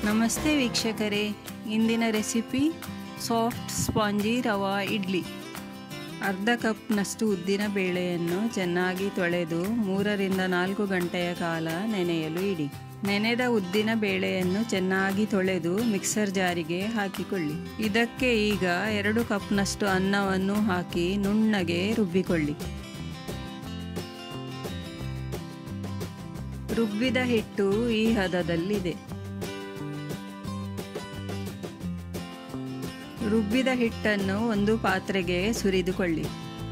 ನಮಸ್ತೆ ವೀಕ್ಷಕರೇ ಇಂದಿನ recipe soft spongy rava idli ಅರ್ಧ ಕಪ್ನಷ್ಟು ಉದ್ದಿನ ಬೇಳೆಯನ್ನು ಚೆನ್ನಾಗಿ ತೊಳೆದು ಮೂರರಿಂದ ನಾಲ್ಕು ಗಂಟೆಯ ಕಾಲ ನೆನೆಯಲು ಇಡಿ ನೆನೆದ ಉದ್ದಿನ ಬೇಳೆಯನ್ನು ಚೆನ್ನಾಗಿ ತೊಳೆದು ಮಿಕ್ಸರ್ ಜಾರಿಗೆ ಹಾಕಿಕೊಳ್ಳಿ ಇದಕ್ಕೆ ಈಗ ಎರಡು ಕಪ್ನಷ್ಟು ಅನ್ನವನ್ನು ಹಾಕಿ ನುಣ್ಣಗೆ ರುಬ್ಬಿಕೊಳ್ಳಿ ರುಬ್ಬಿದ ಹಿಟ್ಟು ಈ ಹದದಲ್ಲಿದೆ ರುಬ್ಬಿದ ಹಿಟ್ಟನ್ನು ಒಂದು ಪಾತ್ರೆಗೆ ಸುರಿದುಕೊಳ್ಳಿ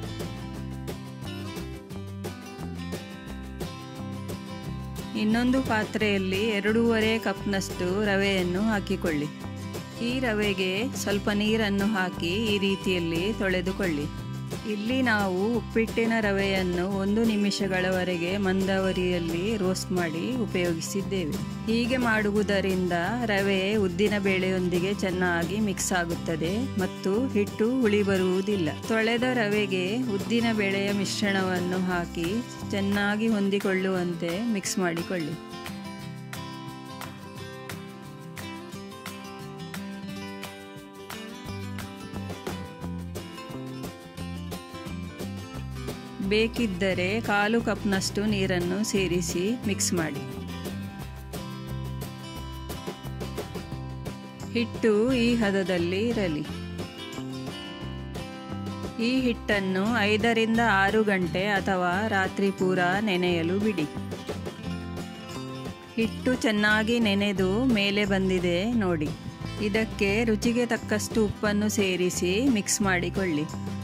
ಇನ್ನೊಂದು ಪಾತ್ರೆಯಲ್ಲಿ ಎರಡೂವರೆ ಕಪ್ನಷ್ಟು ರವೆಯನ್ನು ಹಾಕಿಕೊಳ್ಳಿ ಈ ರವೆಗೆ ಸ್ವಲ್ಪ ನೀರನ್ನು ಹಾಕಿ ಈ ರೀತಿಯಲ್ಲಿ ತೊಳೆದುಕೊಳ್ಳಿ ಇಲ್ಲಿ ನಾವು ಉಪ್ಪಿಟ್ಟಿನ ರವೆಯನ್ನು ಒಂದು ನಿಮಿಷಗಳವರೆಗೆ ಮಂದವರಿಯಲ್ಲಿ ರೋಸ್ಟ್ ಮಾಡಿ ಉಪಯೋಗಿಸಿದ್ದೇವೆ ಹೀಗೆ ಮಾಡುವುದರಿಂದ ರವೆ ಉದ್ದಿನ ಬೇಳೆಯೊಂದಿಗೆ ಚೆನ್ನಾಗಿ ಮಿಕ್ಸ್ ಆಗುತ್ತದೆ ಮತ್ತು ಹಿಟ್ಟು ಹುಳಿ ಬರುವುದಿಲ್ಲ ತೊಳೆದ ರವೆಗೆ ಉದ್ದಿನ ಬೇಳೆಯ ಮಿಶ್ರಣವನ್ನು ಹಾಕಿ ಚೆನ್ನಾಗಿ ಹೊಂದಿಕೊಳ್ಳುವಂತೆ ಮಿಕ್ಸ್ ಮಾಡಿಕೊಳ್ಳಿ ಬೇಕಿದ್ದರೆ ಕಾಲು ಕಪ್ನಷ್ಟು ನೀರನ್ನು ಸೇರಿಸಿ ಮಿಕ್ಸ್ ಮಾಡಿ ಹಿಟ್ಟು ಈ ಹದದಲ್ಲಿ ಇರಲಿ ಈ ಹಿಟ್ಟನ್ನು ಐದರಿಂದ ಆರು ಗಂಟೆ ಅಥವಾ ರಾತ್ರಿ ಪೂರ ನೆನೆಯಲು ಬಿಡಿ ಹಿಟ್ಟು ಚೆನ್ನಾಗಿ ನೆನೆದು ಮೇಲೆ ಬಂದಿದೆ ನೋಡಿ ಇದಕ್ಕೆ ರುಚಿಗೆ ತಕ್ಕಷ್ಟು ಉಪ್ಪನ್ನು ಸೇರಿಸಿ ಮಿಕ್ಸ್ ಮಾಡಿಕೊಳ್ಳಿ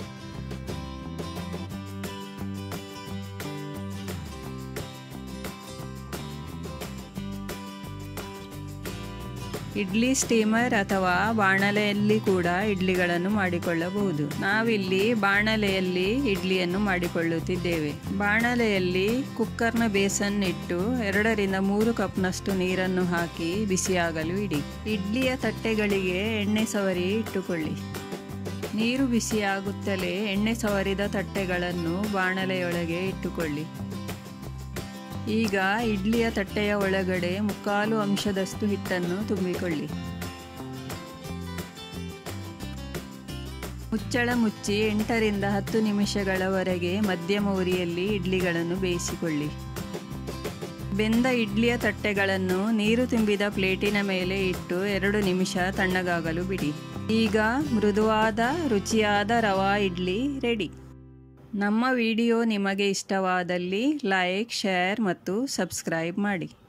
ಇಡ್ಲಿ ಸ್ಟೀಮರ್ ಅಥವಾ ಬಾಣಲೆಯಲ್ಲಿ ಕೂಡ ಇಡ್ಲಿಗಳನ್ನು ಮಾಡಿಕೊಳ್ಳಬಹುದು ನಾವಿಲ್ಲಿ ಬಾಣಲೆಯಲ್ಲಿ ಇಡ್ಲಿಯನ್ನು ಮಾಡಿಕೊಳ್ಳುತ್ತಿದ್ದೇವೆ ಬಾಣಲೆಯಲ್ಲಿ ಕುಕ್ಕರ್ನ ಬೇಸನ್ ಇಟ್ಟು ಎರಡರಿಂದ ಮೂರು ಕಪ್ನಷ್ಟು ನೀರನ್ನು ಹಾಕಿ ಬಿಸಿಯಾಗಲು ಇಡಿ ಇಡ್ಲಿಯ ತಟ್ಟೆಗಳಿಗೆ ಎಣ್ಣೆ ಸವರಿ ಇಟ್ಟುಕೊಳ್ಳಿ ನೀರು ಬಿಸಿಯಾಗುತ್ತಲೇ ಎಣ್ಣೆ ಸವರಿದ ತಟ್ಟೆಗಳನ್ನು ಬಾಣಲೆಯೊಳಗೆ ಇಟ್ಟುಕೊಳ್ಳಿ ಈಗ ಇಡ್ಲಿಯ ತಟ್ಟೆಯ ಒಳಗಡೆ ಮುಕ್ಕಾಲು ಅಂಶದಷ್ಟು ಹಿಟ್ಟನ್ನು ತುಂಬಿಕೊಳ್ಳಿ ಮುಚ್ಚಳ ಮುಚ್ಚಿ ಎಂಟರಿಂದ ಹತ್ತು ನಿಮಿಷಗಳವರೆಗೆ ಮಧ್ಯಮ ಉರಿಯಲ್ಲಿ ಇಡ್ಲಿಗಳನ್ನು ಬೇಯಿಸಿಕೊಳ್ಳಿ ಬೆಂದ ಇಡ್ಲಿಯ ತಟ್ಟೆಗಳನ್ನು ನೀರು ತುಂಬಿದ ಪ್ಲೇಟಿನ ಮೇಲೆ ಇಟ್ಟು ಎರಡು ನಿಮಿಷ ತಣ್ಣಗಾಗಲು ಬಿಡಿ ಈಗ ಮೃದುವಾದ ರುಚಿಯಾದ ರವಾ ಇಡ್ಲಿ ರೆಡಿ ನಮ್ಮ ವಿಡಿಯೋ ನಿಮಗೆ ಇಷ್ಟವಾದಲ್ಲಿ ಲೈಕ್ ಶೇರ್ ಮತ್ತು ಸಬ್ಸ್ಕ್ರೈಬ್ ಮಾಡಿ